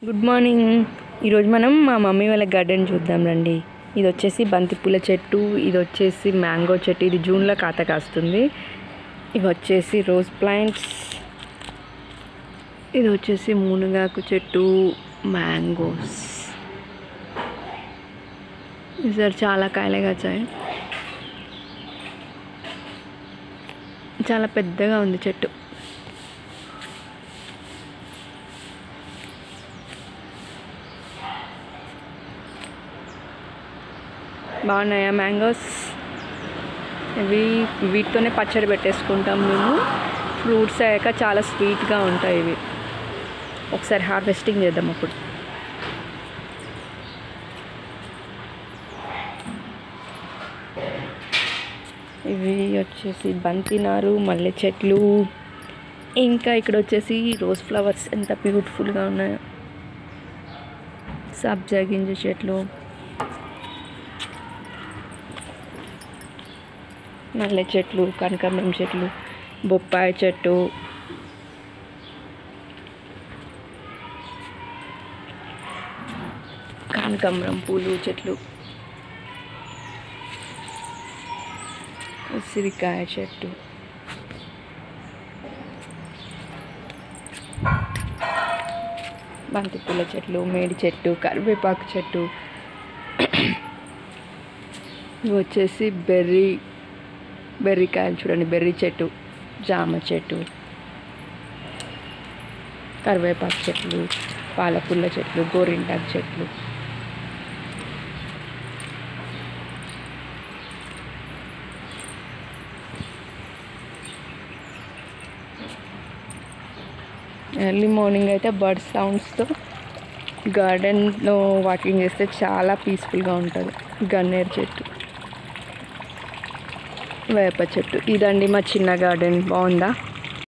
good morning ఈరోజు మనం మా మమ్మీ వాళ్ళ గార్డెన్ చూద్దాం రండి ఇది వచ్చేసి బంతిపూల చెట్టు ఇది వచ్చేసి మ్యాంగో చెట్టు ఇది జూన్లో కాత కాస్తుంది ఇవి వచ్చేసి రోజ్ ప్లాంట్స్ ఇది వచ్చేసి మునగాకు చెట్టు మ్యాంగోస్ సార్ చాలా కాయలే కాచాయి చాలా పెద్దగా ఉంది చెట్టు బాగున్నాయా మ్యాంగోస్ ఇవి వీటితోనే పచ్చడి పెట్టేసుకుంటాం మేము ఫ్రూట్స్ అయ్యాక చాలా స్వీట్గా ఉంటాయి ఇవి ఒకసారి హార్వెస్టింగ్ చేద్దాం అప్పుడు ఇవి వచ్చేసి బంతినారు మల్లె చెట్లు ఇంకా ఇక్కడ వచ్చేసి రోజ్ ఫ్లవర్స్ ఎంత బ్యూటిఫుల్గా ఉన్నాయో సబ్జా గింజ చెట్లు మల్లె చెట్లు కనకాంబరం చెట్లు బొప్పాయి చెట్టు కనకాంబరం పూలు చెట్లు ఉసిరికాయ చెట్టు బంతిపూల చెట్లు మేడి చెట్టు కరివేపాకు చెట్టు ఇవి వచ్చేసి బెర్రీ బెర్రీకాయలు చూడండి బెర్రీ చెట్టు జామ చెట్టు కరివేపాకు చెట్లు పాలపుల్ల చెట్లు గోరింటాకు చెట్లు ఎర్లీ మార్నింగ్ అయితే బర్డ్ సౌండ్స్తో గార్డెన్లో వాకింగ్ చేస్తే చాలా పీస్ఫుల్గా ఉంటుంది గన్నేరు చెట్టు వేప చెట్టు ఇదండి మా చిన్న గార్డెన్ బాగుందా